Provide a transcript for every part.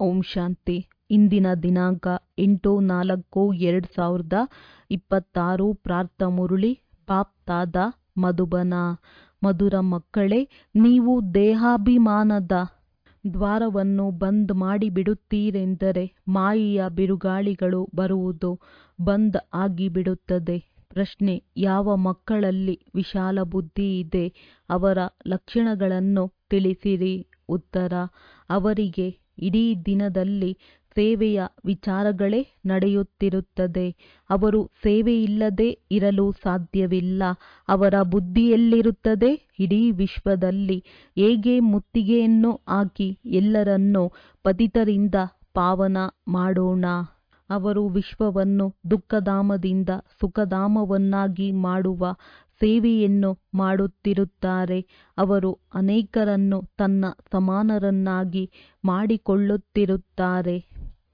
ಓಂ ಶಾಂತಿ ಇಂದಿನ ದಿನಾಂಕ ಎಂಟು ನಾಲ್ಕು ಎರಡು ಸಾವಿರದ ಇಪ್ಪತ್ತಾರು ಪ್ರಾರ್ಥ ಮುರುಳಿ ಬಾಪ್ ತಾದ ಮಧುಬನ ಮಧುರ ಮಕ್ಕಳೇ ನೀವು ದೇಹಾಭಿಮಾನದ ದ್ವಾರವನ್ನು ಬಂದ್ ಮಾಡಿಬಿಡುತ್ತೀರೆಂದರೆ ಮಾಯೆಯ ಬಿರುಗಾಳಿಗಳು ಬರುವುದು ಬಂದ್ ಆಗಿಬಿಡುತ್ತದೆ ಪ್ರಶ್ನೆ ಯಾವ ಮಕ್ಕಳಲ್ಲಿ ವಿಶಾಲ ಬುದ್ಧಿ ಇದೆ ಅವರ ಲಕ್ಷಣಗಳನ್ನು ತಿಳಿಸಿರಿ ಉತ್ತರ ಅವರಿಗೆ ಇಡೀ ದಿನದಲ್ಲಿ ಸೇವೆಯ ವಿಚಾರಗಳೇ ನಡೆಯುತ್ತಿರುತ್ತದೆ ಅವರು ಸೇವೆಯಿಲ್ಲದೆ ಇರಲು ಸಾಧ್ಯವಿಲ್ಲ ಅವರ ಬುದ್ಧಿಯಲ್ಲಿರುತ್ತದೆ ಇಡೀ ವಿಶ್ವದಲ್ಲಿ ಹೇಗೆ ಮುತ್ತಿಗೆಯನ್ನು ಹಾಕಿ ಎಲ್ಲರನ್ನೂ ಪತಿತರಿಂದ ಪಾವನ ಮಾಡೋಣ ಅವರು ವಿಶ್ವವನ್ನು ದುಃಖಧಾಮದಿಂದ ಸುಖಧಾಮವನ್ನಾಗಿ ಮಾಡುವ ಸೇವೆಯನ್ನು ಮಾಡುತ್ತಿರುತ್ತಾರೆ ಅವರು ಅನೇಕರನ್ನು ತನ್ನ ಸಮಾನರನ್ನಾಗಿ ಮಾಡಿಕೊಳ್ಳುತ್ತಿರುತ್ತಾರೆ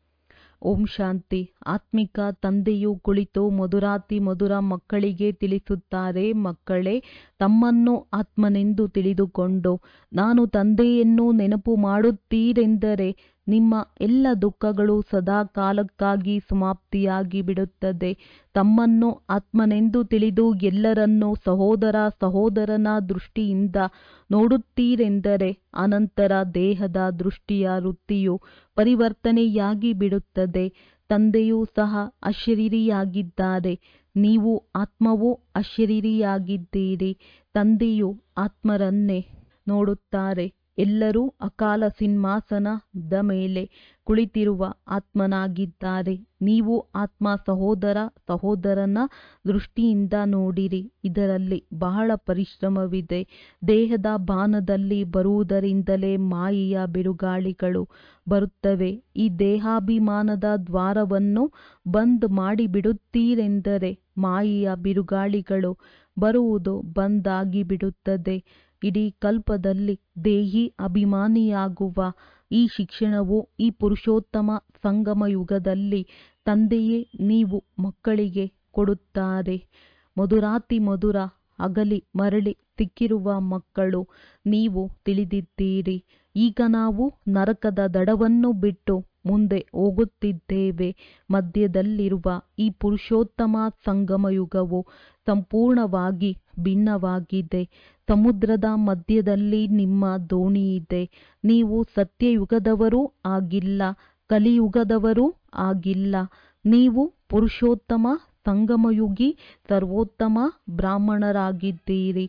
ಓಂ ಶಾಂತಿ ಆತ್ಮಿಕ ತಂದೆಯು ಕುಳಿತು ಮಧುರಾತಿ ಮಧುರ ಮಕ್ಕಳಿಗೆ ತಿಳಿಸುತ್ತಾರೆ ಮಕ್ಕಳೇ ತಮ್ಮನ್ನು ಆತ್ಮನೆಂದು ತಿಳಿದುಕೊಂಡು ನಾನು ತಂದೆಯನ್ನು ನೆನಪು ಮಾಡುತ್ತೀರೆಂದರೆ ನಿಮ್ಮ ಎಲ್ಲ ದುಃಖಗಳು ಸದಾ ಕಾಲಕ್ಕಾಗಿ ಸಮಾಪ್ತಿಯಾಗಿ ಬಿಡುತ್ತದೆ ತಮ್ಮನ್ನು ಆತ್ಮನೆಂದು ತಿಳಿದು ಎಲ್ಲರನ್ನೂ ಸಹೋದರ ಸಹೋದರನ ದೃಷ್ಟಿಯಿಂದ ನೋಡುತ್ತೀರೆಂದರೆ ಅನಂತರ ದೇಹದ ದೃಷ್ಟಿಯ ವೃತ್ತಿಯು ಪರಿವರ್ತನೆಯಾಗಿ ಬಿಡುತ್ತದೆ ತಂದೆಯೂ ಸಹ ಅಶರೀರಿಯಾಗಿದ್ದಾರೆ ನೀವು ಆತ್ಮವೂ ಅಶರೀರಿಯಾಗಿದ್ದೀರಿ ತಂದೆಯು ಆತ್ಮರನ್ನೇ ನೋಡುತ್ತಾರೆ ಎಲ್ಲರೂ ಅಕಾಲ ಸಿಂಹಾಸನದ ಮೇಲೆ ಕುಳಿತಿರುವ ಆತ್ಮನಾಗಿದ್ದಾರೆ ನೀವು ಆತ್ಮ ಸಹೋದರ ಸಹೋದರನ ದೃಷ್ಟಿಯಿಂದ ನೋಡಿರಿ ಇದರಲ್ಲಿ ಬಹಳ ಪರಿಶ್ರಮವಿದೆ ದೇಹದ ಬಾನದಲ್ಲಿ ಬರುವುದರಿಂದಲೇ ಮಾಯೆಯ ಬಿರುಗಾಳಿಗಳು ಬರುತ್ತವೆ ಈ ದೇಹಾಭಿಮಾನದ ದ್ವಾರವನ್ನು ಬಂದ್ ಮಾಡಿಬಿಡುತ್ತೀರೆಂದರೆ ಮಾಯೆಯ ಬಿರುಗಾಳಿಗಳು ಬರುವುದು ಬಂದಾಗಿಬಿಡುತ್ತದೆ ಇಡೀ ಕಲ್ಪದಲ್ಲಿ ದೇಹಿ ಅಭಿಮಾನಿಯಾಗುವ ಈ ಶಿಕ್ಷಣವು ಈ ಪುರುಷೋತ್ತಮ ಸಂಗಮ ಯುಗದಲ್ಲಿ ತಂದೆಯೇ ನೀವು ಮಕ್ಕಳಿಗೆ ಕೊಡುತ್ತಾರೆ ಮಧುರಾತಿ ಮಧುರ ಅಗಲಿ ಮರಳಿ ಸಿಕ್ಕಿರುವ ಮಕ್ಕಳು ನೀವು ತಿಳಿದಿದ್ದೀರಿ ಈಗ ನಾವು ನರಕದ ದಡವನ್ನು ಬಿಟ್ಟು ಮುಂದೆ ಹೋಗುತ್ತಿದ್ದೇವೆ ಮಧ್ಯದಲ್ಲಿರುವ ಈ ಪುರುಷೋತ್ತಮ ಸಂಗಮ ಯುಗವು ಸಂಪೂರ್ಣವಾಗಿ ಭಿನ್ನವಾಗಿದೆ ಸಮುದ್ರದ ಮಧ್ಯದಲ್ಲಿ ನಿಮ್ಮ ದೋಣಿ ಇದೆ ನೀವು ಸತ್ಯಯುಗದವರೂ ಆಗಿಲ್ಲ ಕಲಿಯುಗದವರೂ ಆಗಿಲ್ಲ ನೀವು ಪುರುಷೋತ್ತಮ ಸಂಗಮಯುಗಿ ಸರ್ವೋತ್ತಮ ಬ್ರಾಹ್ಮಣರಾಗಿದ್ದೀರಿ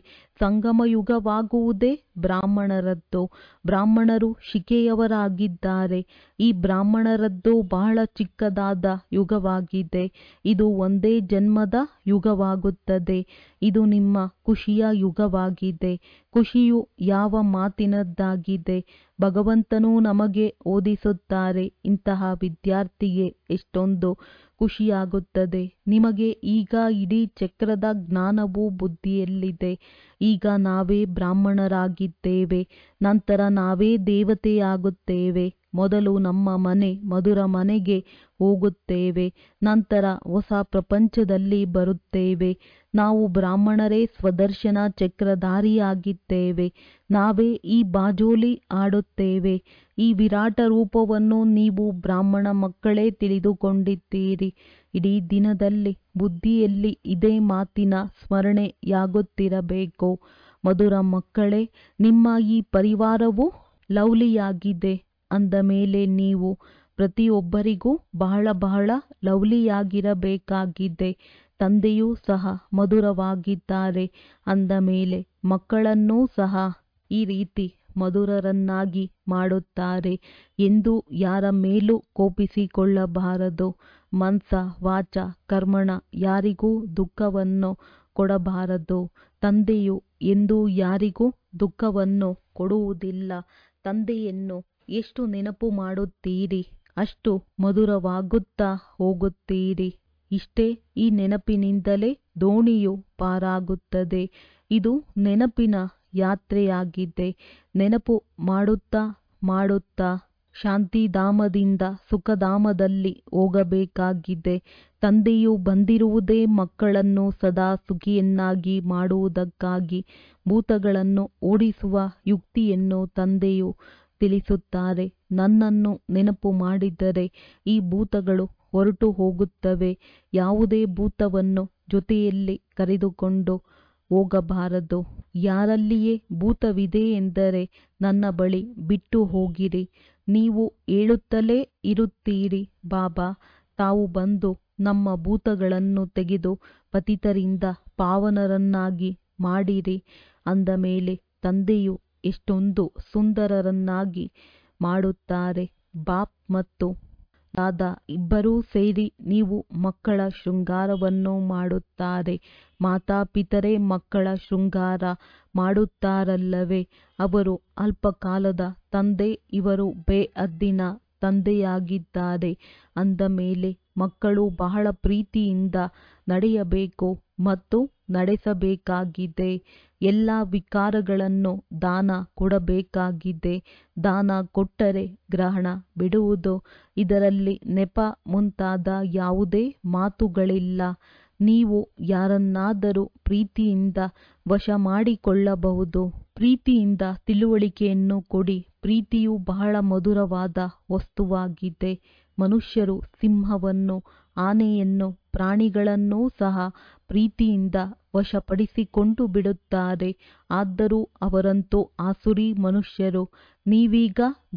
ಸಂಗಮಯುಗವಾಗುವುದೇ ಬ್ರಾಹ್ಮಣರದ್ದು ಬ್ರಾಹ್ಮಣರು ಶಿಕೆಯವರಾಗಿದ್ದಾರೆ ಈ ಬ್ರಾಹ್ಮಣರದ್ದು ಬಹಳ ಚಿಕ್ಕದಾದ ಯುಗವಾಗಿದೆ ಇದು ಒಂದೇ ಜನ್ಮದ ಯುಗವಾಗುತ್ತದೆ ಇದು ನಿಮ್ಮ ಖುಷಿಯ ಯುಗವಾಗಿದೆ ಖುಷಿಯು ಯಾವ ಮಾತಿನದ್ದಾಗಿದೆ ಭಗವಂತನು ನಮಗೆ ಓದಿಸುತ್ತಾರೆ ಇಂತಹ ವಿದ್ಯಾರ್ಥಿಗೆ ಎಷ್ಟೊಂದು ಖುಷಿಯಾಗುತ್ತದೆ ನಿಮಗೆ ಈಗ ಇಡೀ ಚಕ್ರದ ಜ್ಞಾನವು ಬುದ್ಧಿಯಲ್ಲಿದೆ ಈಗ ನಾವೇ ಬ್ರಾಹ್ಮಣರಾಗಿದ್ದೇವೆ ನಂತರ ನಾವೇ ದೇವತೆಯಾಗುತ್ತೇವೆ ಮೊದಲು ನಮ್ಮ ಮನೆ ಮಧುರ ಮನೆಗೆ ಹೋಗುತ್ತೇವೆ ನಂತರ ಹೊಸ ಪ್ರಪಂಚದಲ್ಲಿ ಬರುತ್ತೇವೆ ನಾವು ಬ್ರಾಹ್ಮಣರೇ ಸ್ವದರ್ಶನ ಚಕ್ರಧಾರಿಯಾಗಿದ್ದೇವೆ ನಾವೇ ಈ ಬಾಜೋಲಿ ಆಡುತ್ತೇವೆ ಈ ವಿರಾಟ ರೂಪವನ್ನು ನೀವು ಬ್ರಾಹ್ಮಣ ಮಕ್ಕಳೇ ತಿಳಿದುಕೊಂಡಿದ್ದೀರಿ ಇಡೀ ದಿನದಲ್ಲಿ ಬುದ್ಧಿಯಲ್ಲಿ ಇದೇ ಮಾತಿನ ಸ್ಮರಣೆಯಾಗುತ್ತಿರಬೇಕು ಮಧುರ ಮಕ್ಕಳೇ ನಿಮ್ಮ ಈ ಪರಿವಾರವು ಲವ್ಲಿಯಾಗಿದೆ ಅಂದ ಮೇಲೆ ನೀವು ಪ್ರತಿಯೊಬ್ಬರಿಗೂ ಬಹಳ ಬಹಳ ಲವ್ಲಿಯಾಗಿರಬೇಕಾಗಿದೆ ತಂದೆಯೂ ಸಹ ಮಧುರವಾಗಿದ್ದಾರೆ ಅಂದ ಮೇಲೆ ಮಕ್ಕಳನ್ನೂ ಸಹ ಈ ರೀತಿ ಮಧುರರನ್ನಾಗಿ ಮಾಡುತ್ತಾರೆ ಎಂದು ಯಾರ ಮೇಲೂ ಕೋಪಿಸಿಕೊಳ್ಳಬಾರದು ಮನ್ಸ ವಾಚ ಕರ್ಮಣ ಯಾರಿಗೂ ದುಃಖವನ್ನು ಕೊಡಬಾರದು ತಂದೆಯು ಎಂದೂ ಯಾರಿಗೂ ದುಃಖವನ್ನು ಕೊಡುವುದಿಲ್ಲ ತಂದೆಯನ್ನು ಎಷ್ಟು ನೆನಪು ಮಾಡುತ್ತೀರಿ ಅಷ್ಟು ಮಧುರವಾಗುತ್ತಾ ಹೋಗುತ್ತೀರಿ ಇಷ್ಟೇ ಈ ನೆನಪಿನಿಂದಲೇ ದೋಣಿಯು ಪಾರಾಗುತ್ತದೆ ಇದು ನೆನಪಿನ ಯಾತ್ರೆಯಾಗಿದೆ ನೆನಪು ಮಾಡುತ್ತಾ ಮಾಡುತ್ತಾ ಶಾಂತಿಧಾಮದಿಂದ ಸುಖಧಾಮದಲ್ಲಿ ಹೋಗಬೇಕಾಗಿದೆ ತಂದೆಯು ಬಂದಿರುವುದೇ ಮಕ್ಕಳನ್ನು ಸದಾ ಸುಖಿಯನ್ನಾಗಿ ಮಾಡುವುದಕ್ಕಾಗಿ ಭೂತಗಳನ್ನು ಓಡಿಸುವ ಯುಕ್ತಿಯನ್ನು ತಂದೆಯು ತಿಳಿಸುತ್ತಾರೆ ನನ್ನನ್ನು ನೆನಪು ಮಾಡಿದರೆ ಈ ಭೂತಗಳು ಹೊರಟು ಹೋಗುತ್ತವೆ ಯಾವುದೇ ಭೂತವನ್ನು ಜೊತೆಯಲ್ಲಿ ಕರೆದುಕೊಂಡು ಹೋಗಬಾರದು ಯಾರಲ್ಲಿಯೇ ಭೂತವಿದೆ ಎಂದರೆ ನನ್ನ ಬಳಿ ಬಿಟ್ಟು ಹೋಗಿರಿ ನೀವು ಹೇಳುತ್ತಲೇ ಇರುತ್ತೀರಿ ಬಾಬಾ ತಾವು ಬಂದು ನಮ್ಮ ಭೂತಗಳನ್ನು ತೆಗೆದು ಪತಿತರಿಂದ ಪಾವನರನ್ನಾಗಿ ಮಾಡಿರಿ ಅಂದ ಮೇಲೆ ತಂದೆಯು ಎಷ್ಟೊಂದು ಸುಂದರರನ್ನಾಗಿ ಮಾಡುತ್ತಾರೆ ಬಾಪ್ ಮತ್ತು ದಾದಾ ಇಬ್ಬರೂ ಸೇರಿ ನೀವು ಮಕ್ಕಳ ಶೃಂಗಾರವನ್ನು ಮಾಡುತ್ತಾರೆ ಮಾತಾಪಿತರೇ ಮಕ್ಕಳ ಶೃಂಗಾರ ಮಾಡುತ್ತಾರಲ್ಲವೇ ಅವರು ಅಲ್ಪಕಾಲದ ತಂದೆ ಇವರು ಬೇಅದ್ದಿನ ತಂದೆಯಾಗಿದ್ದಾರೆ ಅಂದ ಮೇಲೆ ಮಕ್ಕಳು ಬಹಳ ಪ್ರೀತಿಯಿಂದ ನಡೆಯಬೇಕು ಮತ್ತು ನಡೆಸಬೇಕಾಗಿದೆ ಎಲ್ಲ ವಿಕಾರಗಳನ್ನು ದಾನ ಕೊಡಬೇಕಾಗಿದೆ ದಾನ ಕೊಟ್ಟರೆ ಗ್ರಹಣ ಬಿಡುವುದು ಇದರಲ್ಲಿ ನೆಪ ಮುಂತಾದ ಯಾವುದೇ ಮಾತುಗಳಿಲ್ಲ ನೀವು ಯಾರನ್ನಾದರೂ ಪ್ರೀತಿಯಿಂದ ವಶ ಮಾಡಿಕೊಳ್ಳಬಹುದು ಪ್ರೀತಿಯಿಂದ ತಿಳುವಳಿಕೆಯನ್ನು ಕೊಡಿ ಪ್ರೀತಿಯು ಬಹಳ ಮಧುರವಾದ ವಸ್ತುವಾಗಿದೆ ಮನುಷ್ಯರು ಸಿಂಹವನ್ನು ಆನೆಯನ್ನು ಪ್ರಾಣಿಗಳನ್ನೂ ಸಹ ಪ್ರೀತಿಯಿಂದ ವಶಪಡಿಸಿಕೊಂಡು ಬಿಡುತ್ತಾರೆ ಆದರೂ ಅವರಂತೂ ಆಸುರಿ ಮನುಷ್ಯರು ನೀವೀಗ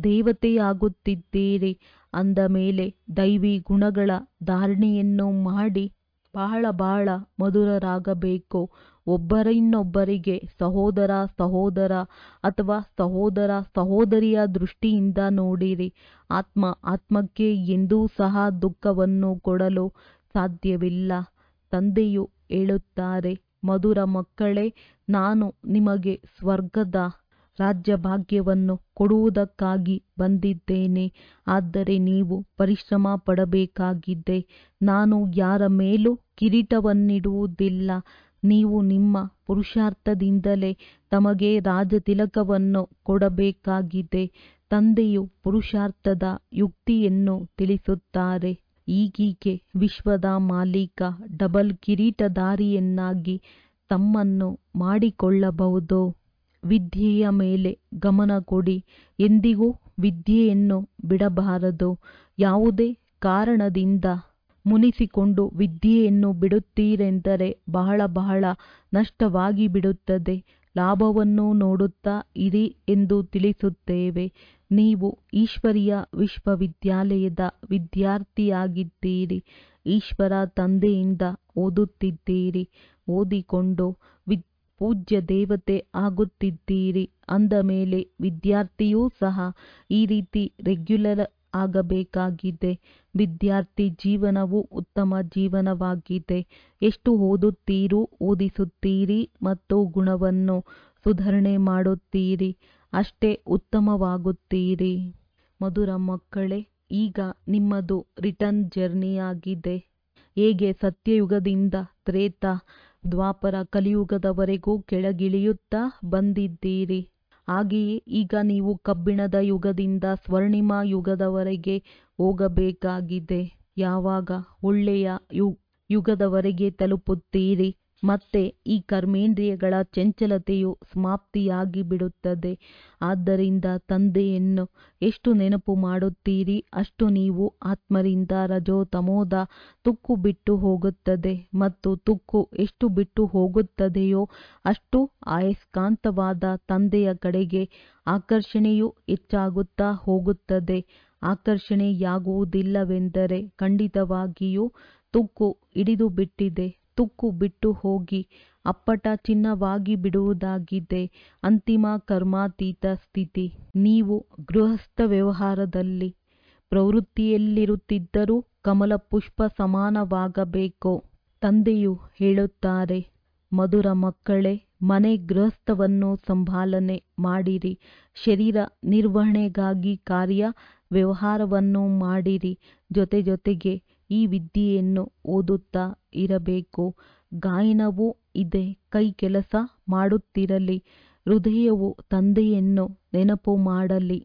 ದೇವತೆಯಾಗುತ್ತಿದ್ದೀರಿ ಅಂದ ಮೇಲೆ ದೈವಿ ಗುಣಗಳ ಧಾರಣೆಯನ್ನು ಮಾಡಿ ಬಹಳ ಬಹಳ ಮಧುರರಾಗಬೇಕು ಒಬ್ಬರಿನ್ನೊಬ್ಬರಿಗೆ ಸಹೋದರ ಸಹೋದರ ಅಥವಾ ಸಹೋದರ ಸಹೋದರಿಯ ದೃಷ್ಟಿಯಿಂದ ನೋಡಿರಿ ಆತ್ಮ ಆತ್ಮಕ್ಕೆ ಎಂದೂ ಸಹ ದುಃಖವನ್ನು ಕೊಡಲು ಸಾಧ್ಯವಿಲ್ಲ ತಂದೆಯು ಹೇಳುತ್ತಾರೆ ಮಧುರ ಮಕ್ಕಳೇ ನಾನು ನಿಮಗೆ ಸ್ವರ್ಗದ ರಾಜ್ಯಭಾಗ್ಯವನ್ನು ಕೊಡುವುದಕ್ಕಾಗಿ ಬಂದಿದ್ದೇನೆ ಆದರೆ ನೀವು ಪರಿಶ್ರಮ ಪಡಬೇಕಾಗಿದೆ ನಾನು ಯಾರ ಮೇಲೂ ಕಿರೀಟವನ್ನಿಡುವುದಿಲ್ಲ ನೀವು ನಿಮ್ಮ ಪುರುಷಾರ್ಥದಿಂದಲೇ ತಮಗೆ ರಾಜತಿಲಕವನ್ನು ಕೊಡಬೇಕಾಗಿದೆ ತಂದೆಯು ಪುರುಷಾರ್ಥದ ಯುಕ್ತಿಯನ್ನು ತಿಳಿಸುತ್ತಾರೆ ಈಗೀಗೆ ವಿಶ್ವದ ಮಾಲೀಕ ಡಬಲ್ ಕಿರೀಟಧಾರಿಯನ್ನಾಗಿ ತಮ್ಮನ್ನು ಮಾಡಿಕೊಳ್ಳಬಹುದು ವಿದ್ಯೆಯ ಮೇಲೆ ಗಮನ ಕೊಡಿ ಎಂದಿಗೂ ವಿದ್ಯೆಯನ್ನು ಬಿಡಬಾರದು ಯಾವುದೇ ಕಾರಣದಿಂದ ಮುನಿಸಿಕೊಂಡು ವಿದ್ಯೆಯನ್ನು ಬಿಡುತ್ತೀರೆಂದರೆ ಬಹಳ ಬಹಳ ನಷ್ಟವಾಗಿ ಬಿಡುತ್ತದೆ ಲಾಭವನ್ನು ನೋಡುತ್ತಾ ಇರಿ ಎಂದು ತಿಳಿಸುತ್ತೇವೆ ನೀವು ಈಶ್ವರೀಯ ವಿಶ್ವವಿದ್ಯಾಲಯದ ವಿದ್ಯಾರ್ಥಿಯಾಗಿದ್ದೀರಿ ಈಶ್ವರ ತಂದೆಯಿಂದ ಓದುತ್ತಿದ್ದೀರಿ ಓದಿಕೊಂಡು ವಿದ್ ಪೂಜ್ಯ ದೇವತೆ ಆಗುತ್ತಿದ್ದೀರಿ ಅಂದ ಮೇಲೆ ವಿದ್ಯಾರ್ಥಿಯೂ ಸಹ ಈ ರೀತಿ ರೆಗ್ಯುಲರ್ ಆಗಬೇಕಾಗಿದೆ ವಿದ್ಯಾರ್ಥಿ ಜೀವನವು ಉತ್ತಮ ಜೀವನವಾಗಿದೆ ಎಷ್ಟು ಓದುತ್ತೀರೋ ಓದಿಸುತ್ತೀರಿ ಮತ್ತು ಗುಣವನ್ನು ಸುಧಾರಣೆ ಮಾಡುತ್ತೀರಿ ಅಷ್ಟೇ ಉತ್ತಮವಾಗುತ್ತೀರಿ ಮಧುರ ಮಕ್ಕಳೇ ಈಗ ನಿಮ್ಮದು ರಿಟರ್ನ್ ಜರ್ನಿಯಾಗಿದೆ ಹೇಗೆ ಸತ್ಯಯುಗದಿಂದ ತ್ರೇತ ದ್ವಾಪರ ಕಲಿಯುಗದವರೆಗೂ ಕೆಳಗಿಳಿಯುತ್ತಾ ಬಂದಿದ್ದೀರಿ ಹಾಗೆಯೇ ಈಗ ನೀವು ಕಬ್ಬಿಣದ ಯುಗದಿಂದ ಸ್ವರ್ಣಿಮ ಯುಗದವರೆಗೆ ಹೋಗಬೇಕಾಗಿದೆ ಯಾವಾಗ ಒಳ್ಳೆಯ ಯು ಯುಗದವರೆಗೆ ತಲುಪುತ್ತೀರಿ ಮತ್ತೆ ಈ ಕರ್ಮೇಂದ್ರಿಯಗಳ ಚಂಚಲತೆಯು ಸಮಾಪ್ತಿಯಾಗಿ ಬಿಡುತ್ತದೆ ಆದ್ದರಿಂದ ತಂದೆಯನ್ನು ಎಷ್ಟು ನೆನಪು ಮಾಡುತ್ತೀರಿ ಅಷ್ಟು ನೀವು ಆತ್ಮರಿಂದ ರಜೋ ತಮೋದ ತುಕ್ಕು ಬಿಟ್ಟು ಹೋಗುತ್ತದೆ ಮತ್ತು ತುಕ್ಕು ಎಷ್ಟು ಬಿಟ್ಟು ಹೋಗುತ್ತದೆಯೋ ಅಷ್ಟು ಆಯಸ್ಕಾಂತವಾದ ತಂದೆಯ ಕಡೆಗೆ ಆಕರ್ಷಣೆಯು ಹೆಚ್ಚಾಗುತ್ತಾ ಹೋಗುತ್ತದೆ ಆಕರ್ಷಣೆಯಾಗುವುದಿಲ್ಲವೆಂದರೆ ಖಂಡಿತವಾಗಿಯೂ ತುಕ್ಕು ಹಿಡಿದು ಬಿಟ್ಟಿದೆ ತುಕ್ಕು ಬಿಟ್ಟು ಹೋಗಿ ಅಪ್ಪಟ ಚಿನ್ನವಾಗಿ ಬಿಡುವುದಾಗಿದೆ ಅಂತಿಮ ಕರ್ಮಾತೀತ ಸ್ಥಿತಿ ನೀವು ಗೃಹಸ್ಥ ವ್ಯವಹಾರದಲ್ಲಿ ಪ್ರವೃತ್ತಿಯಲ್ಲಿರುತ್ತಿದ್ದರೂ ಕಮಲ ಪುಷ್ಪ ಸಮಾನವಾಗಬೇಕು ತಂದೆಯು ಹೇಳುತ್ತಾರೆ ಮಧುರ ಮಕ್ಕಳೇ ಮನೆ ಗೃಹಸ್ಥವನ್ನು ಸಂಭಾಲನೆ ಮಾಡಿರಿ ಶರೀರ ನಿರ್ವಹಣೆಗಾಗಿ ಕಾರ್ಯ ವ್ಯವಹಾರವನ್ನು ಮಾಡಿರಿ ಜೊತೆ ಜೊತೆಗೆ ಈ ವಿದ್ಯೆಯನ್ನು ಓದುತ್ತಾ ಇರಬೇಕು ಗಾಯನವೂ ಇದೆ ಕೈ ಕೆಲಸ ಮಾಡುತ್ತಿರಲಿ ಹೃದಯವು ತಂದೆಯನ್ನು ನೆನಪು ಮಾಡಲಿ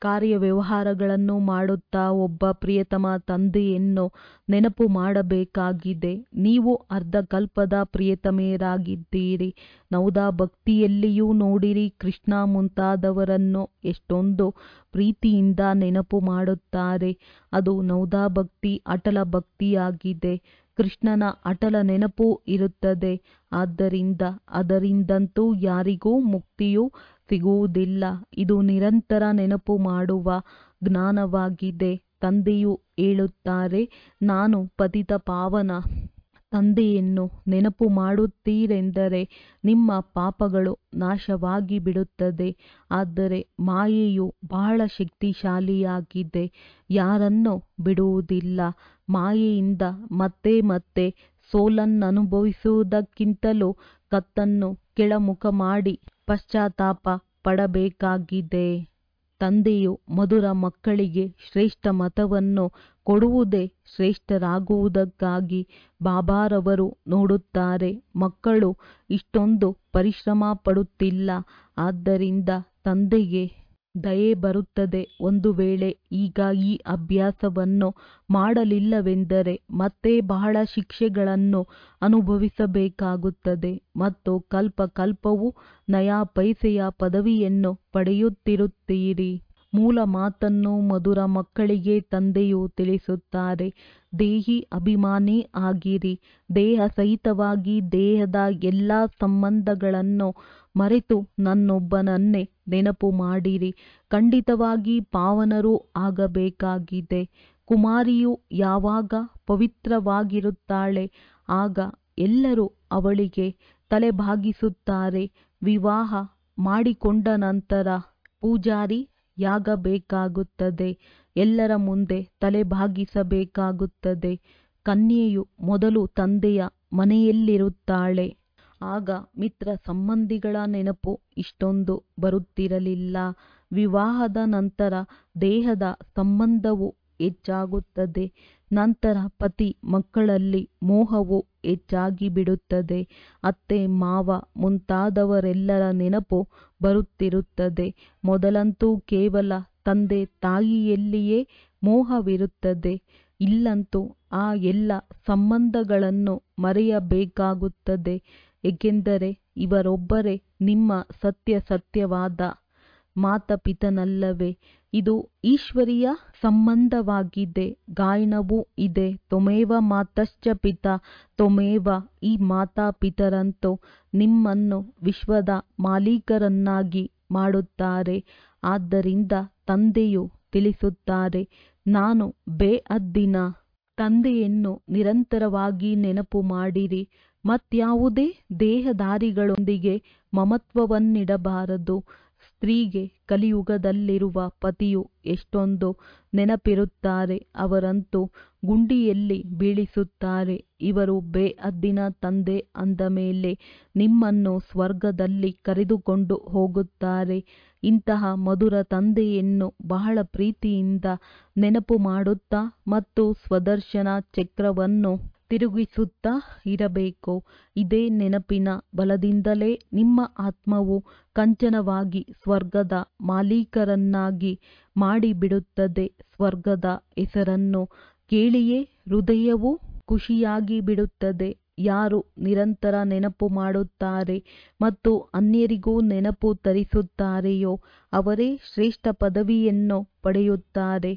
ಕಾರ್ಯವ್ಯವಹಾರಗಳನ್ನು ಮಾಡುತ್ತಾ ಒಬ್ಬ ಪ್ರಿಯತಮ ತಂದೆಯನ್ನು ನೆನಪು ಮಾಡಬೇಕಾಗಿದೆ ನೀವು ಅರ್ಧಕಲ್ಪದ ಪ್ರಿಯತಮೆಯರಾಗಿದ್ದೀರಿ ನವದಾ ಭಕ್ತಿಯಲ್ಲಿಯೂ ನೋಡಿರಿ ಕೃಷ್ಣ ಮುಂತಾದವರನ್ನು ಎಷ್ಟೊಂದು ಪ್ರೀತಿಯಿಂದ ನೆನಪು ಮಾಡುತ್ತಾರೆ ಅದು ನವದಾ ಭಕ್ತಿ ಅಟಲ ಭಕ್ತಿಯಾಗಿದೆ ಕೃಷ್ಣನ ಅಟಲ ನೆನಪು ಇರುತ್ತದೆ ಆದ್ದರಿಂದ ಅದರಿಂದಂತೂ ಯಾರಿಗೂ ಮುಕ್ತಿಯು ಸಿಗುವುದಿಲ್ಲ ಇದು ನಿರಂತರ ನೆನಪು ಮಾಡುವ ಜ್ಞಾನವಾಗಿದೆ ತಂದೆಯು ಹೇಳುತ್ತಾರೆ ನಾನು ಪತಿತ ಪಾವನ ತಂದೆಯನ್ನು ನೆನಪು ಮಾಡುತ್ತೀರೆಂದರೆ ನಿಮ್ಮ ಪಾಪಗಳು ನಾಶವಾಗಿ ಬಿಡುತ್ತದೆ ಆದರೆ ಮಾಯೆಯು ಬಹಳ ಶಕ್ತಿಶಾಲಿಯಾಗಿದೆ ಯಾರನ್ನು ಬಿಡುವುದಿಲ್ಲ ಮಾಯೆಯಿಂದ ಮತ್ತೆ ಮತ್ತೆ ಸೋಲನ್ನನುಭವಿಸುವುದಕ್ಕಿಂತಲೂ ಕತ್ತನ್ನು ಕೆಳಮುಖ ಮಾಡಿ ಪಶ್ಚಾತ್ತಾಪ ಪಡಬೇಕಾಗಿದೆ ತಂದೆಯು ಮಧುರ ಮಕ್ಕಳಿಗೆ ಶ್ರೇಷ್ಠ ಮತವನ್ನು ಕೊಡುವುದೇ ಶ್ರೇಷ್ಠರಾಗುವುದಕ್ಕಾಗಿ ಬಾಬಾರವರು ನೋಡುತ್ತಾರೆ ಮಕ್ಕಳು ಇಷ್ಟೊಂದು ಪರಿಶ್ರಮ ಪಡುತ್ತಿಲ್ಲ ಆದ್ದರಿಂದ ತಂದೆಗೆ ದಯೆ ಬರುತ್ತದೆ ಒಂದು ವೇಳೆ ಈಗ ಈ ಅಭ್ಯಾಸವನ್ನು ಮಾಡಲಿಲ್ಲವೆಂದರೆ ಮತ್ತೆ ಬಹಳ ಶಿಕ್ಷೆಗಳನ್ನು ಅನುಭವಿಸಬೇಕಾಗುತ್ತದೆ ಮತ್ತು ಕಲ್ಪ ಕಲ್ಪವೂ ನಯಾ ಪೈಸೆಯ ಪದವಿಯನ್ನು ಪಡೆಯುತ್ತಿರುತ್ತೀರಿ ಮೂಲ ಮಾತನ್ನು ಮಧುರ ಮಕ್ಕಳಿಗೆ ತಂದೆಯು ತಿಳಿಸುತ್ತಾರೆ ದೇಹಿ ಅಭಿಮಾನಿ ಆಗಿರಿ ದೇಹ ಸಹಿತವಾಗಿ ದೇಹದ ಎಲ್ಲ ಸಂಬಂಧಗಳನ್ನು ಮರೆತು ನನ್ನೊಬ್ಬನನ್ನೇ ನೆನಪು ಮಾಡಿರಿ ಖಂಡಿತವಾಗಿ ಪಾವನರೂ ಆಗಬೇಕಾಗಿದೆ ಕುಮಾರಿಯು ಯಾವಾಗ ಪವಿತ್ರವಾಗಿರುತ್ತಾಳೆ ಆಗ ಎಲ್ಲರೂ ಅವಳಿಗೆ ತಲೆಬಾಗಿಸುತ್ತಾರೆ ವಿವಾಹ ಮಾಡಿಕೊಂಡ ನಂತರ ಪೂಜಾರಿಯಾಗಬೇಕಾಗುತ್ತದೆ ಎಲ್ಲರ ಮುಂದೆ ತಲೆಬಾಗಿಸಬೇಕಾಗುತ್ತದೆ ಕನ್ಯೆಯು ಮೊದಲು ತಂದೆಯ ಮನೆಯಲ್ಲಿರುತ್ತಾಳೆ ಆಗ ಮಿತ್ರ ಸಂಬಂಧಿಗಳ ನೆನಪು ಇಷ್ಟೊಂದು ಬರುತ್ತಿರಲಿಲ್ಲ ವಿವಾಹದ ನಂತರ ದೇಹದ ಸಂಬಂಧವು ಹೆಚ್ಚಾಗುತ್ತದೆ ನಂತರ ಪತಿ ಮಕ್ಕಳಲ್ಲಿ ಮೋಹವು ಹೆಚ್ಚಾಗಿ ಬಿಡುತ್ತದೆ ಅತ್ತೆ ಮಾವ ಮುಂತಾದವರೆಲ್ಲರ ನೆನಪು ಬರುತ್ತಿರುತ್ತದೆ ಮೊದಲಂತೂ ಕೇವಲ ತಂದೆ ತಾಯಿಯಲ್ಲಿಯೇ ಮೋಹವಿರುತ್ತದೆ ಇಲ್ಲಂತೂ ಆ ಎಲ್ಲ ಸಂಬಂಧಗಳನ್ನು ಮರೆಯಬೇಕಾಗುತ್ತದೆ ಏಕೆಂದರೆ ಇವರೊಬ್ಬರೇ ನಿಮ್ಮ ಸತ್ಯ ಸತ್ಯವಾದ ಮಾತಾಪಿತನಲ್ಲವೇ ಇದು ಈಶ್ವರೀಯ ಸಂಬಂಧವಾಗಿದೆ ಗಾಯನವೂ ಇದೆ ತ್ವಮೇವ ಮಾತಶ್ಚ ಪಿತಾ ತ್ವಮೇವ ಈ ಮಾತಾಪಿತರಂತೂ ನಿಮ್ಮನ್ನು ವಿಶ್ವದ ಮಾಲೀಕರನ್ನಾಗಿ ಮಾಡುತ್ತಾರೆ ಆದ್ದರಿಂದ ತಂದೆಯು ತಿಳಿಸುತ್ತಾರೆ ನಾನು ಬೇಅದ್ದಿನ ತಂದೆಯನ್ನು ನಿರಂತರವಾಗಿ ನೆನಪು ಮಾಡಿರಿ ಮತ್ಯಾವುದೇ ದೇಹಧಾರಿಗಳೊಂದಿಗೆ ಮಮತ್ವವನ್ನಿಡಬಾರದು ಸ್ತ್ರೀಗೆ ಕಲಿಯುಗದಲ್ಲಿರುವ ಪತಿಯು ಎಷ್ಟೊಂದು ನೆನಪಿರುತ್ತಾರೆ ಅವರಂತೂ ಗುಂಡಿಯಲ್ಲಿ ಬೀಳಿಸುತ್ತಾರೆ ಇವರು ಬೇಅದ್ದಿನ ತಂದೆ ಅಂದ ಮೇಲೆ ನಿಮ್ಮನ್ನು ಸ್ವರ್ಗದಲ್ಲಿ ಕರೆದುಕೊಂಡು ಹೋಗುತ್ತಾರೆ ಇಂತಹ ಮಧುರ ತಂದೆಯನ್ನು ಬಹಳ ಪ್ರೀತಿಯಿಂದ ನೆನಪು ಮಾಡುತ್ತಾ ಮತ್ತು ಸ್ವದರ್ಶನ ಚಕ್ರವನ್ನು ತಿರುಗಿಸುತ್ತಾ ಇರಬೇಕು ಇದೇ ನೆನಪಿನ ಬಲದಿಂದಲೇ ನಿಮ್ಮ ಆತ್ಮವು ಕಂಚನವಾಗಿ ಸ್ವರ್ಗದ ಮಾಲೀಕರನ್ನಾಗಿ ಮಾಡಿಬಿಡುತ್ತದೆ ಸ್ವರ್ಗದ ಹೆಸರನ್ನು ಕೇಳಿಯೇ ಹೃದಯವು ಖುಷಿಯಾಗಿ ಬಿಡುತ್ತದೆ ಯಾರು ನಿರಂತರ ನೆನಪು ಮಾಡುತ್ತಾರೆ ಮತ್ತು ಅನ್ಯರಿಗೂ ನೆನಪು ತರಿಸುತ್ತಾರೆಯೋ ಅವರೇ ಶ್ರೇಷ್ಠ ಪದವಿಯನ್ನು ಪಡೆಯುತ್ತಾರೆ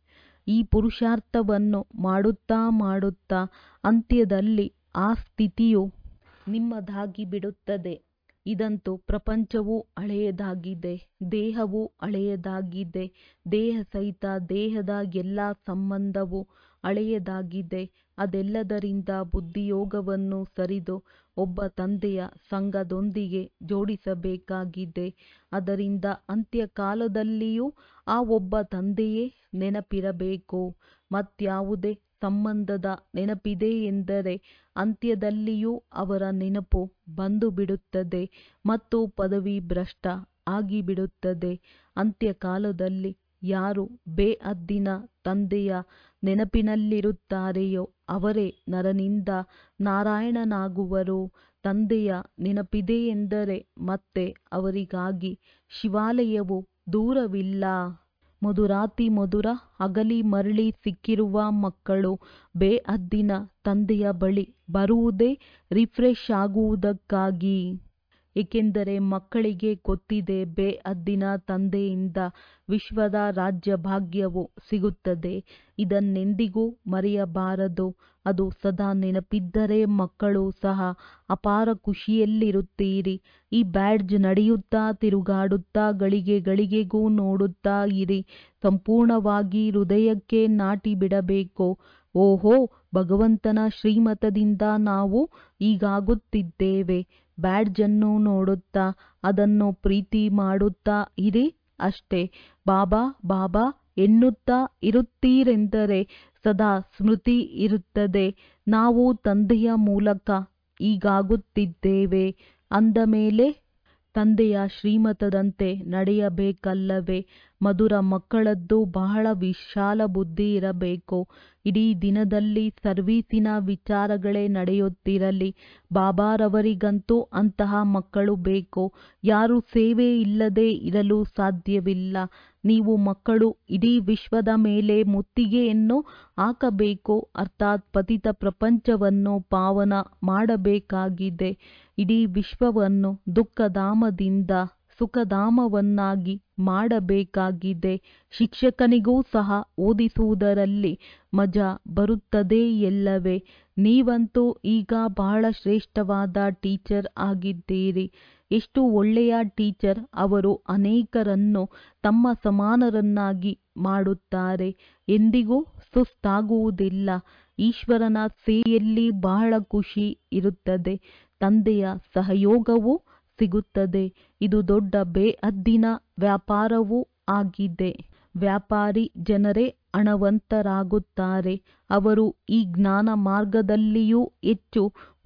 ಈ ಪುರುಷಾರ್ಥವನ್ನು ಮಾಡುತ್ತಾ ಮಾಡುತ್ತಾ ಅಂತ್ಯದಲ್ಲಿ ಆ ಸ್ಥಿತಿಯು ನಿಮ್ಮದಾಗಿ ಬಿಡುತ್ತದೆ ಇದಂತೂ ಪ್ರಪಂಚವೂ ಹಳೆಯದಾಗಿದೆ ದೇಹವೂ ಹಳೆಯದಾಗಿದೆ ದೇಹ ಸಹಿತ ದೇಹದ ಎಲ್ಲ ಸಂಬಂಧವೂ ಹಳೆಯದಾಗಿದೆ ಅದೆಲ್ಲದರಿಂದ ಬುದ್ಧಿಯೋಗವನ್ನು ಸರಿದು ಒಬ್ಬ ತಂದೆಯ ಸಂಘದೊಂದಿಗೆ ಜೋಡಿಸಬೇಕಾಗಿದೆ ಅದರಿಂದ ಅಂತ್ಯಕಾಲದಲ್ಲಿಯೂ ಆ ಒಬ್ಬ ತಂದೆಯೇ ನೆನಪಿರಬೇಕು ಮತ್ಯಾವುದೇ ಸಂಬಂಧದ ನೆನಪಿದೆ ಎಂದರೆ ಅಂತ್ಯದಲ್ಲಿಯೂ ಅವರ ನೆನಪು ಬಂದು ಬಿಡುತ್ತದೆ ಮತ್ತು ಪದವಿ ಭ್ರಷ್ಟ ಆಗಿಬಿಡುತ್ತದೆ ಅಂತ್ಯಕಾಲದಲ್ಲಿ ಯಾರು ಬೇಅದ್ದಿನ ತಂದೆಯ ನೆನಪಿನಲ್ಲಿರುತ್ತಾರೆಯೋ ಅವರೇ ನರನಿಂದ ನಾರಾಯಣನಾಗುವರು ತಂದೆಯ ನೆನಪಿದೆ ಎಂದರೆ ಮತ್ತೆ ಅವರಿಗಾಗಿ ಶಿವಾಲಯವು ದೂರವಿಲ್ಲ ಮಧುರಾತಿ ಮಧುರ ಅಗಲಿ ಮರಳಿ ಸಿಕ್ಕಿರುವ ಮಕ್ಕಳು ಬೇಅದ್ದಿನ ತಂದೆಯ ಬಳಿ ಬರುವುದೇ ರಿಫ್ರೆಶ್ ಆಗುವುದಕ್ಕಾಗಿ ಏಕೆಂದರೆ ಮಕ್ಕಳಿಗೆ ಗೊತ್ತಿದೆ ಬೇಅದ್ದಿನ ತಂದೆಯಿಂದ ವಿಶ್ವದ ರಾಜ್ಯ ಭಾಗ್ಯವು ಸಿಗುತ್ತದೆ ಇದನ್ನೆಂದಿಗೂ ಮರೆಯಬಾರದು ಅದು ಸದಾ ನೆನಪಿದ್ದರೆ ಮಕ್ಕಳು ಸಹ ಅಪಾರ ಖುಷಿಯಲ್ಲಿರುತ್ತೀರಿ ಈ ಬ್ಯಾಡ್ಜ್ ನಡೆಯುತ್ತಾ ತಿರುಗಾಡುತ್ತಾ ಗಳಿಗೆ ಗಳಿಗೆಗೂ ನೋಡುತ್ತಾ ಇರಿ ಸಂಪೂರ್ಣವಾಗಿ ಹೃದಯಕ್ಕೆ ನಾಟಿ ಬಿಡಬೇಕು ಓಹೋ ಭಗವಂತನ ಶ್ರೀಮತದಿಂದ ನಾವು ಹೀಗಾಗುತ್ತಿದ್ದೇವೆ ಬ್ಯಾಡ್ಜನ್ನು ನೋಡುತ್ತಾ ಅದನ್ನು ಪ್ರೀತಿ ಮಾಡುತ್ತಾ ಇರಿ ಅಷ್ಟೇ ಬಾಬಾ ಬಾಬಾ ಎನ್ನುತ್ತಾ ಇರುತ್ತೀರೆಂದರೆ ಸದಾ ಸ್ಮೃತಿ ಇರುತ್ತದೆ ನಾವು ತಂದೆಯ ಮೂಲಕ ಹೀಗಾಗುತ್ತಿದ್ದೇವೆ ಅಂದ ಮೇಲೆ ತಂದೆಯ ಶ್ರೀಮತದಂತೆ ನಡೆಯಬೇಕಲ್ಲವೇ ಮಧುರ ಮಕ್ಕಳದ್ದು ಬಹಳ ವಿಶಾಲ ಬುದ್ಧಿ ಇರಬೇಕು ಇಡೀ ದಿನದಲ್ಲಿ ಸರ್ವೀಸಿನ ವಿಚಾರಗಳೇ ನಡೆಯುತ್ತಿರಲಿ ಬಾಬಾರವರಿಗಂತೂ ಅಂತಹ ಮಕ್ಕಳು ಬೇಕು ಯಾರು ಸೇವೆ ಇಲ್ಲದೆ ಇರಲು ಸಾಧ್ಯವಿಲ್ಲ ನೀವು ಮಕ್ಕಳು ಇಡೀ ವಿಶ್ವದ ಮೇಲೆ ಮುತ್ತಿಗೆಯನ್ನು ಹಾಕಬೇಕು ಅರ್ಥಾತ್ ಪತಿತ ಪ್ರಪಂಚವನ್ನು ಪಾವನ ಮಾಡಬೇಕಾಗಿದೆ ಇಡೀ ವಿಶ್ವವನ್ನು ದುಃಖಧಾಮದಿಂದ ಸುಖಧಾಮವನ್ನಾಗಿ ಮಾಡಬೇಕಾಗಿದೆ ಶಿಕ್ಷಕನಿಗೂ ಸಹ ಓದಿಸುವುದರಲ್ಲಿ ಮಜಾ ಬರುತ್ತದೆ ಎಲ್ಲವೇ ನೀವಂತೂ ಈಗ ಬಹಳ ಶ್ರೇಷ್ಠವಾದ ಟೀಚರ್ ಆಗಿದ್ದೀರಿ ಎಷ್ಟು ಒಳ್ಳೆಯ ಟೀಚರ್ ಅವರು ಅನೇಕರನ್ನು ತಮ್ಮ ಸಮಾನರನ್ನಾಗಿ ಮಾಡುತ್ತಾರೆ ಎಂದಿಗೂ ಸುಸ್ತಾಗುವುದಿಲ್ಲ ಈಶ್ವರನ ಸೇವೆಯಲ್ಲಿ ಬಹಳ ಖುಷಿ ಇರುತ್ತದೆ ತಂದೆಯ ಸಹಯೋಗವೂ ಸಿಗುತ್ತದೆ ಇದು ದೊಡ್ಡ ಬೇಅದ್ದಿನ ವ್ಯಾಪಾರವೂ ಆಗಿದೆ ವ್ಯಾಪಾರಿ ಜನರೇ ಹಣವಂತರಾಗುತ್ತಾರೆ ಅವರು ಈ ಜ್ಞಾನ ಮಾರ್ಗದಲ್ಲಿಯೂ ಹೆಚ್ಚು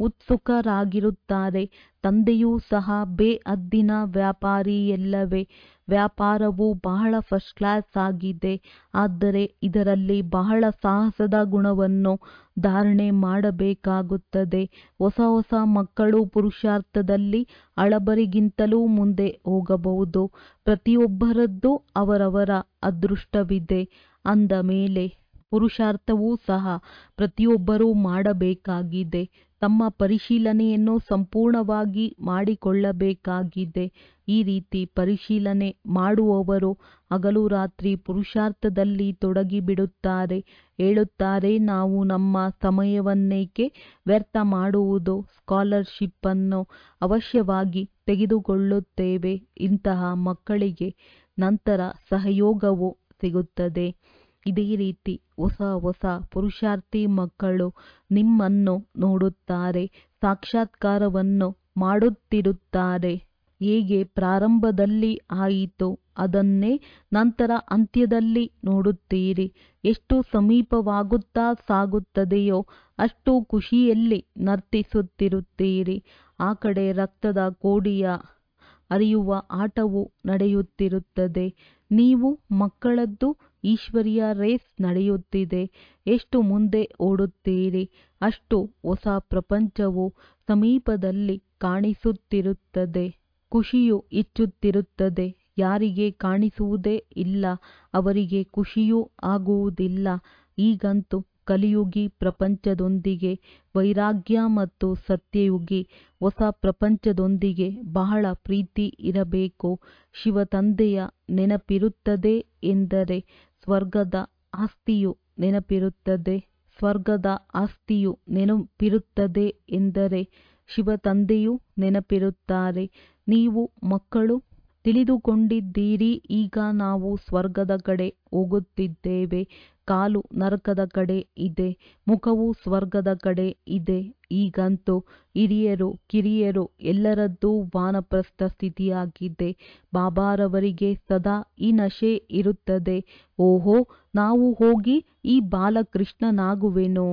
ಉತ್ಸುಕರಾಗಿರುತ್ತಾರೆ ತಂದೆಯೂ ಸಹ ಬೇಅದ್ದಿನ ವ್ಯಾಪಾರಿಯಲ್ಲವೇ ವ್ಯಾಪಾರವು ಬಹಳ ಫಸ್ಟ್ ಕ್ಲಾಸ್ ಆಗಿದೆ ಆದರೆ ಇದರಲ್ಲಿ ಬಹಳ ಸಾಹಸದ ಗುಣವನ್ನು ಧಾರಣೆ ಮಾಡಬೇಕಾಗುತ್ತದೆ ಹೊಸ ಹೊಸ ಮಕ್ಕಳು ಪುರುಷಾರ್ಥದಲ್ಲಿ ಹಳಬರಿಗಿಂತಲೂ ಮುಂದೆ ಹೋಗಬಹುದು ಪ್ರತಿಯೊಬ್ಬರದ್ದು ಅವರವರ ಅದೃಷ್ಟವಿದೆ ಅಂದ ಮೇಲೆ ಪುರುಷಾರ್ಥವೂ ಸಹ ಪ್ರತಿಯೊಬ್ಬರೂ ಮಾಡಬೇಕಾಗಿದೆ ತಮ್ಮ ಪರಿಶೀಲನೆಯನ್ನು ಸಂಪೂರ್ಣವಾಗಿ ಮಾಡಿಕೊಳ್ಳಬೇಕಾಗಿದೆ ಈ ರೀತಿ ಪರಿಶೀಲನೆ ಮಾಡುವವರು ಹಗಲು ರಾತ್ರಿ ಪುರುಷಾರ್ಥದಲ್ಲಿ ತೊಡಗಿಬಿಡುತ್ತಾರೆ ಹೇಳುತ್ತಾರೆ ನಾವು ನಮ್ಮ ಸಮಯವನ್ನೇಕೆ ವ್ಯರ್ಥ ಮಾಡುವುದು ಸ್ಕಾಲರ್ಶಿಪ್ಪನ್ನು ಅವಶ್ಯವಾಗಿ ತೆಗೆದುಕೊಳ್ಳುತ್ತೇವೆ ಇಂತಹ ಮಕ್ಕಳಿಗೆ ನಂತರ ಸಹಯೋಗವು ಸಿಗುತ್ತದೆ ಇದೇ ರೀತಿ ಹೊಸ ಹೊಸ ಪುರುಷಾರ್ಥಿ ಮಕ್ಕಳು ನಿಮ್ಮನ್ನು ನೋಡುತ್ತಾರೆ ಸಾಕ್ಷಾತ್ಕಾರವನ್ನು ಮಾಡುತ್ತಿರುತ್ತಾರೆ ಹೇಗೆ ಪ್ರಾರಂಭದಲ್ಲಿ ಆಯಿತು ಅದನ್ನೇ ನಂತರ ಅಂತ್ಯದಲ್ಲಿ ನೋಡುತ್ತೀರಿ ಎಷ್ಟು ಸಮೀಪವಾಗುತ್ತಾ ಸಾಗುತ್ತದೆಯೋ ಅಷ್ಟು ಖುಷಿಯಲ್ಲಿ ನರ್ತಿಸುತ್ತಿರುತ್ತೀರಿ ಆ ಕಡೆ ರಕ್ತದ ಕೋಡಿಯ ಹರಿಯುವ ಆಟವು ನಡೆಯುತ್ತಿರುತ್ತದೆ ನೀವು ಮಕ್ಕಳದ್ದು ಈಶ್ವರಿಯ ರೇಸ್ ನಡೆಯುತ್ತಿದೆ ಎಷ್ಟು ಮುಂದೆ ಓಡುತ್ತೀರಿ ಅಷ್ಟು ಹೊಸ ಪ್ರಪಂಚವು ಸಮೀಪದಲ್ಲಿ ಕಾಣಿಸುತ್ತಿರುತ್ತದೆ ಖುಷಿಯು ಹೆಚ್ಚುತ್ತಿರುತ್ತದೆ ಯಾರಿಗೆ ಕಾಣಿಸುವುದೇ ಇಲ್ಲ ಅವರಿಗೆ ಖುಷಿಯೂ ಆಗುವುದಿಲ್ಲ ಈಗಂತೂ ಕಲಿಯುಗಿ ಪ್ರಪಂಚದೊಂದಿಗೆ ವೈರಾಗ್ಯ ಮತ್ತು ಸತ್ಯಯುಗಿ ಹೊಸ ಪ್ರಪಂಚದೊಂದಿಗೆ ಬಹಳ ಪ್ರೀತಿ ಇರಬೇಕು ಶಿವ ತಂದೆಯ ನೆನಪಿರುತ್ತದೆ ಎಂದರೆ ಸ್ವರ್ಗದ ಆಸ್ತಿಯು ನೆನಪಿರುತ್ತದೆ ಸ್ವರ್ಗದ ಆಸ್ತಿಯು ನೆನಪಿರುತ್ತದೆ ಎಂದರೆ ಶಿವ ತಂದೆಯೂ ನೆನಪಿರುತ್ತಾರೆ ನೀವು ಮಕ್ಕಳು ತಿಳಿದುಕೊಂಡಿದ್ದೀರಿ ಈಗ ನಾವು ಸ್ವರ್ಗದ ಕಡೆ ಹೋಗುತ್ತಿದ್ದೇವೆ ಕಾಲು ನರಕದ ಕಡೆ ಇದೆ ಮುಖವು ಸ್ವರ್ಗದ ಕಡೆ ಇದೆ ಈಗಂತೂ ಹಿರಿಯರು ಕಿರಿಯರು ಎಲ್ಲರದ್ದೂ ವಾನಪ್ರಸ್ಥ ಸ್ಥಿತಿಯಾಗಿದೆ ಬಾಬಾರವರಿಗೆ ಸದಾ ಈ ನಶೆ ಇರುತ್ತದೆ ಓಹೋ ನಾವು ಹೋಗಿ ಈ ಬಾಲಕೃಷ್ಣನಾಗುವೆನು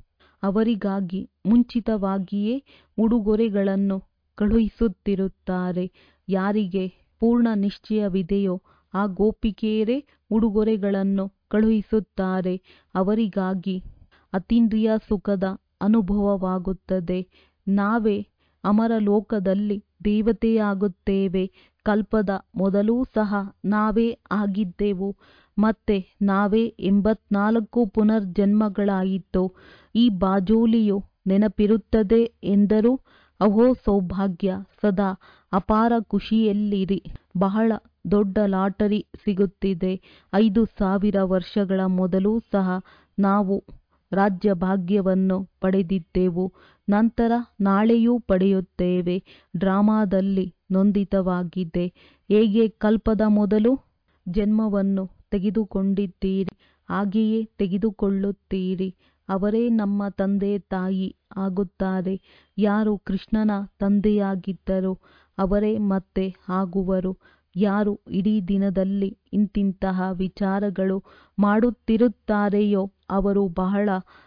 ಅವರಿಗಾಗಿ ಮುಂಚಿತವಾಗಿಯೇ ಉಡುಗೊರೆಗಳನ್ನು ಕಳುಹಿಸುತ್ತಿರುತ್ತಾರೆ ಯಾರಿಗೆ ಪೂರ್ಣ ನಿಶ್ಚಯವಿದೆಯೋ ಆ ಗೋಪಿಕೆಯರೇ ಉಡುಗೊರೆಗಳನ್ನು ಕಳುಹಿಸುತ್ತಾರೆ ಅವರಿಗಾಗಿ ಅತೀಂದ್ರಿಯ ಸುಖದ ಅನುಭವವಾಗುತ್ತದೆ ನಾವೇ ಅಮರ ಲೋಕದಲ್ಲಿ ದೇವತೆಯಾಗುತ್ತೇವೆ ಕಲ್ಪದ ಮೊದಲೂ ಸಹ ನಾವೇ ಆಗಿದ್ದೆವು ಮತ್ತೆ ನಾವೇ ಎಂಬತ್ನಾಲ್ಕು ಪುನರ್ಜನ್ಮಗಳಾಯಿತು ಈ ಬಾಜೋಲಿಯು ನೆನಪಿರುತ್ತದೆ ಎಂದರೂ ಅಹೋ ಸೌಭಾಗ್ಯ ಸದಾ ಅಪಾರ ಖುಷಿಯಲ್ಲಿರಿ ಬಹಳ ದೊಡ್ಡ ಲಾಟರಿ ಸಿಗುತ್ತಿದೆ ಐದು ಸಾವಿರ ವರ್ಷಗಳ ಮೊದಲು ಸಹ ನಾವು ರಾಜ್ಯ ಭಾಗ್ಯವನ್ನು ಪಡೆದಿದ್ದೆವು ನಂತರ ನಾಳೆಯೂ ಪಡೆಯುತ್ತೇವೆ ಡ್ರಾಮಾದಲ್ಲಿ ನೊಂದಿತವಾಗಿದೆ ಹೇಗೆ ಕಲ್ಪದ ಮೊದಲು ಜನ್ಮವನ್ನು ತೆಗೆದುಕೊಂಡಿದ್ದೀರಿ ಹಾಗೆಯೇ ತೆಗೆದುಕೊಳ್ಳುತ್ತೀರಿ ಅವರೇ ನಮ್ಮ ತಂದೆ ತಾಯಿ ಆಗುತ್ತಾರೆ ಯಾರು ಕೃಷ್ಣನ ತಂದೆಯಾಗಿದ್ದರೋ ಅವರೇ ಮತ್ತೆ ಆಗುವರು ಯಾರು ಇಡೀ ದಿನದಲ್ಲಿ ಇಂತಿಂತಹ ವಿಚಾರಗಳು ಮಾಡುತ್ತಿರುತ್ತಾರೆಯೋ ಅವರು ಬಹಳ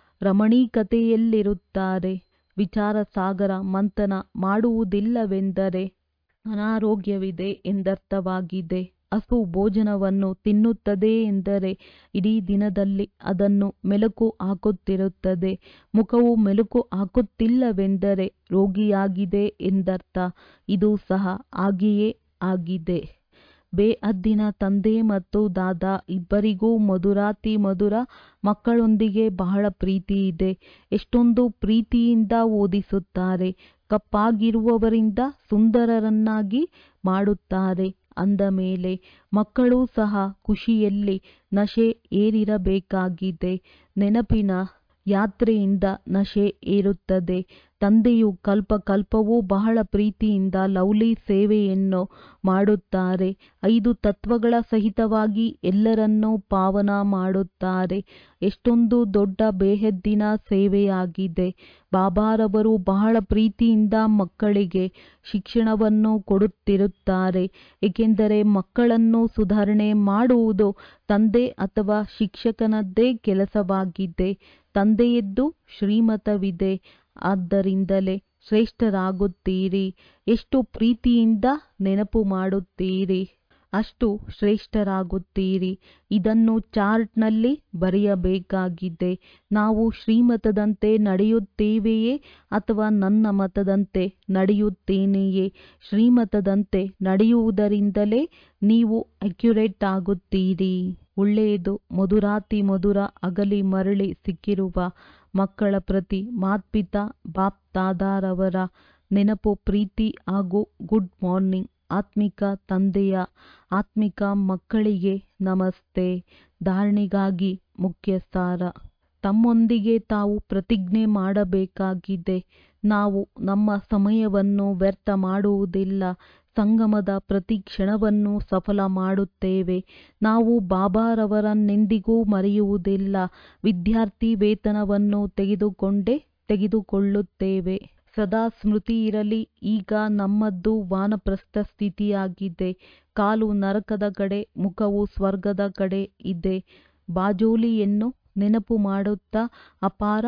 ರಮಣೀಕತೆಯಲ್ಲಿರುತ್ತಾರೆ ವಿಚಾರ ಸಾಗರ ಮಂಥನ ಮಾಡುವುದಿಲ್ಲವೆಂದರೆ ಅನಾರೋಗ್ಯವಿದೆ ಎಂದರ್ಥವಾಗಿದೆ ಹಸು ಭೋಜನವನ್ನು ತಿನ್ನುತ್ತದೆ ಎಂದರೆ ಇಡೀ ದಿನದಲ್ಲಿ ಅದನ್ನು ಮೆಲುಕು ಹಾಕುತ್ತಿರುತ್ತದೆ ಮುಖವು ಮೆಲುಕು ಹಾಕುತ್ತಿಲ್ಲವೆಂದರೆ ರೋಗಿಯಾಗಿದೆ ಎಂದರ್ಥ ಇದು ಸಹ ಹಾಗೆಯೇ ಆಗಿದೆ ಬೇಹದ್ದಿನ ತಂದೆ ಮತ್ತು ದಾದಾ ಇಬ್ಬರಿಗೂ ಮಧುರಾತಿ ಮಧುರ ಮಕ್ಕಳೊಂದಿಗೆ ಬಹಳ ಪ್ರೀತಿ ಇದೆ ಎಷ್ಟೊಂದು ಪ್ರೀತಿಯಿಂದ ಓದಿಸುತ್ತಾರೆ ಕಪ್ಪಾಗಿರುವವರಿಂದ ಸುಂದರರನ್ನಾಗಿ ಮಾಡುತ್ತಾರೆ ಅಂದ ಮೇಲೆ ಮಕ್ಕಳೂ ಸಹ ಖುಷಿಯಲ್ಲಿ ನಶೆ ಏರಿರಬೇಕಾಗಿದೆ ನೆನಪಿನ ಯಾತ್ರೆಯಿಂದ ನಶೆ ಏರುತ್ತದೆ ತಂದೆಯು ಕಲ್ಪ ಕಲ್ಪವೂ ಬಹಳ ಪ್ರೀತಿಯಿಂದ ಲವ್ಲಿ ಸೇವೆಯನ್ನು ಮಾಡುತ್ತಾರೆ ಐದು ತತ್ವಗಳ ಸಹಿತವಾಗಿ ಎಲ್ಲರನ್ನೂ ಪಾವನ ಮಾಡುತ್ತಾರೆ ಎಷ್ಟೊಂದು ದೊಡ್ಡ ಬೇಹದ್ದಿನ ಸೇವೆಯಾಗಿದೆ ಬಾಬಾರವರು ಬಹಳ ಪ್ರೀತಿಯಿಂದ ಮಕ್ಕಳಿಗೆ ಶಿಕ್ಷಣವನ್ನು ಕೊಡುತ್ತಿರುತ್ತಾರೆ ಏಕೆಂದರೆ ಮಕ್ಕಳನ್ನು ಸುಧಾರಣೆ ಮಾಡುವುದು ತಂದೆ ಅಥವಾ ಶಿಕ್ಷಕನದ್ದೇ ಕೆಲಸವಾಗಿದೆ ತಂದೆಯದ್ದು ಶ್ರೀಮತವಿದೆ ಆದ್ದರಿಂದಲೇ ಶ್ರೇಷ್ಠರಾಗುತ್ತೀರಿ ಎಷ್ಟು ಪ್ರೀತಿಯಿಂದ ನೆನಪು ಮಾಡುತ್ತೀರಿ ಅಷ್ಟು ಶ್ರೇಷ್ಠರಾಗುತ್ತೀರಿ ಇದನ್ನು ಚಾರ್ಟ್ನಲ್ಲಿ ಬರೆಯಬೇಕಾಗಿದೆ ನಾವು ಶ್ರೀಮತದಂತೆ ನಡೆಯುತ್ತೇವೆಯೇ ಅಥವಾ ನನ್ನ ಮತದಂತೆ ನಡೆಯುತ್ತೇನೆಯೇ ಶ್ರೀಮತದಂತೆ ನಡೆಯುವುದರಿಂದಲೇ ನೀವು ಅಕ್ಯುರೇಟ್ ಆಗುತ್ತೀರಿ ಒಳ್ಳೆಯದು ಮಧುರಾತಿ ಮಧುರ ಅಗಲಿ ಮರಳಿ ಸಿಕ್ಕಿರುವ ಮಕ್ಕಳ ಪ್ರತಿ ಮಾತ್ಪಿತಾ ಬಾಪ್ ದಾದಾರವರ ನೆನಪು ಪ್ರೀತಿ ಹಾಗೂ ಗುಡ್ ಮಾರ್ನಿಂಗ್ ಆತ್ಮಿಕ ತಂದೆಯ ಆತ್ಮಿಕ ಮಕ್ಕಳಿಗೆ ನಮಸ್ತೆ ಧಾರಣೆಗಾಗಿ ಮುಖ್ಯ ಸಾರ ತಮ್ಮೊಂದಿಗೆ ತಾವು ಪ್ರತಿಜ್ಞೆ ಮಾಡಬೇಕಾಗಿದೆ ನಾವು ನಮ್ಮ ಸಮಯವನ್ನು ವ್ಯರ್ಥ ಮಾಡುವುದಿಲ್ಲ ಸಂಗಮದ ಪ್ರತಿ ಕ್ಷಣವನ್ನು ಸಫಲ ಮಾಡುತ್ತೇವೆ ನಾವು ಬಾಬಾರವರನ್ನೆಂದಿಗೂ ಮರೆಯುವುದಿಲ್ಲ ವಿದ್ಯಾರ್ಥಿ ವೇತನವನ್ನು ತೆಗೆದುಕೊಂಡೇ ತೆಗೆದುಕೊಳ್ಳುತ್ತೇವೆ ಸದಾ ಸ್ಮೃತಿ ಇರಲಿ ಈಗ ನಮ್ಮದು ವಾನಪ್ರಸ್ಥ ಸ್ಥಿತಿಯಾಗಿದೆ ಕಾಲು ನರಕದ ಕಡೆ ಮುಖವು ಸ್ವರ್ಗದ ಕಡೆ ಇದೆ ಬಾಜೋಲಿಯನ್ನು ನೆನಪು ಮಾಡುತ್ತಾ ಅಪಾರ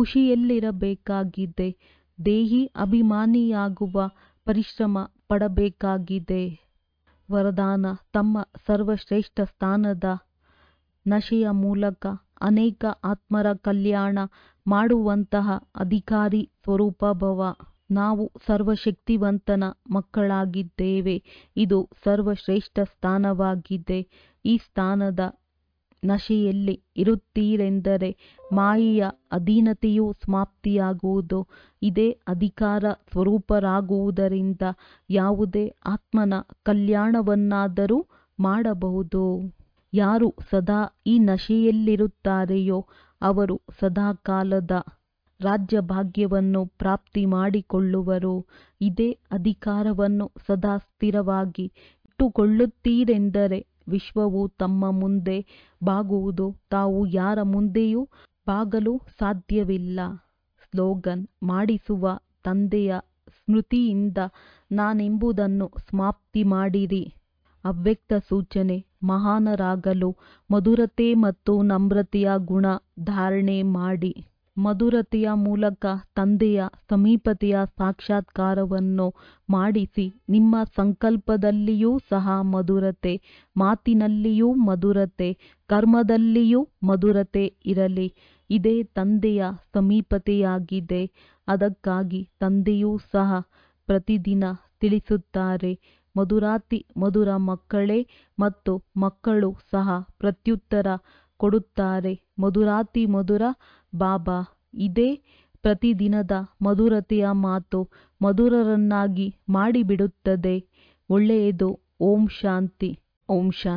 ಖುಷಿಯಲ್ಲಿರಬೇಕಾಗಿದೆ ದೇಹಿ ಅಭಿಮಾನಿಯಾಗುವ ಪರಿಶ್ರಮ ಪಡಬೇಕಾಗಿದೆ ವರದಾನ ತಮ್ಮ ಸರ್ವಶ್ರೇಷ್ಠ ಸ್ಥಾನದ ನಶೆಯ ಮೂಲಕ ಅನೇಕ ಆತ್ಮರ ಕಲ್ಯಾಣ ಮಾಡುವಂತಹ ಅಧಿಕಾರಿ ಸ್ವರೂಪ ಭವ ನಾವು ಸರ್ವಶಕ್ತಿವಂತನ ಮಕ್ಕಳಾಗಿದ್ದೇವೆ ಇದು ಸರ್ವಶ್ರೇಷ್ಠ ಸ್ಥಾನವಾಗಿದೆ ಈ ಸ್ಥಾನದ ನಶೆಯಲ್ಲಿ ಇರುತ್ತೀರೆಂದರೆ ಮಾಯೆಯ ಅಧೀನತೆಯು ಸಮಾಪ್ತಿಯಾಗುವುದು ಇದೇ ಅಧಿಕಾರ ಸ್ವರೂಪರಾಗುವುದರಿಂದ ಯಾವುದೇ ಆತ್ಮನ ಕಲ್ಯಾಣವನ್ನಾದರೂ ಮಾಡಬಹುದು ಯಾರು ಸದಾ ಈ ನಶೆಯಲ್ಲಿರುತ್ತಾರೆಯೋ ಅವರು ಸದಾಕಾಲದ ರಾಜ್ಯ ಭಾಗ್ಯವನ್ನು ಪ್ರಾಪ್ತಿ ಮಾಡಿಕೊಳ್ಳುವರು ಇದೇ ಅಧಿಕಾರವನ್ನು ಸದಾ ಸ್ಥಿರವಾಗಿ ಇಟ್ಟುಕೊಳ್ಳುತ್ತೀರೆಂದರೆ ವಿಶ್ವವು ತಮ್ಮ ಮುಂದೆ ಬಾಗುವುದು ತಾವು ಯಾರ ಮುಂದೆಯೂ ಬಾಗಲು ಸಾಧ್ಯವಿಲ್ಲ ಸ್ಲೋಗನ್ ಮಾಡಿಸುವ ತಂದೆಯ ಸ್ಮೃತಿಯಿಂದ ನಾನೆಂಬುದನ್ನು ಸಮಾಪ್ತಿ ಮಾಡಿರಿ ಅವ್ಯಕ್ತ ಸೂಚನೆ ಮಹಾನರಾಗಲು ಮಧುರತೆ ಮತ್ತು ನಮ್ರತೆಯ ಗುಣ ಧಾರಣೆ ಮಾಡಿ ಮಧುರತೆಯ ಮೂಲಕ ತಂದೆಯ ಸಮೀಪತೆಯ ಸಾಕ್ಷಾತ್ಕಾರವನ್ನು ಮಾಡಿಸಿ ನಿಮ್ಮ ಸಂಕಲ್ಪದಲ್ಲಿಯೂ ಸಹ ಮಧುರತೆ ಮಾತಿನಲ್ಲಿಯೂ ಮಧುರತೆ ಕರ್ಮದಲ್ಲಿಯೂ ಮಧುರತೆ ಇರಲಿ ಇದೇ ತಂದೆಯ ಸಮೀಪತೆಯಾಗಿದೆ ಅದಕ್ಕಾಗಿ ತಂದೆಯೂ ಸಹ ಪ್ರತಿದಿನ ತಿಳಿಸುತ್ತಾರೆ ಮಧುರಾತಿ ಮಧುರ ಮಕ್ಕಳೇ ಮತ್ತು ಮಕ್ಕಳು ಸಹ ಪ್ರತ್ಯುತ್ತರ ಕೊಡುತ್ತಾರೆ ಮಧುರಾತಿ ಮಧುರ ಬಾಬಾ ಇದೇ ಪ್ರತಿದಿನದ ಮಧುರತೆಯ ಮಾತು ಮಧುರರನ್ನಾಗಿ ಮಾಡಿಬಿಡುತ್ತದೆ ಒಳ್ಳೆಯದು ಓಂ ಶಾಂತಿ ಓಂ ಶಾಂತಿ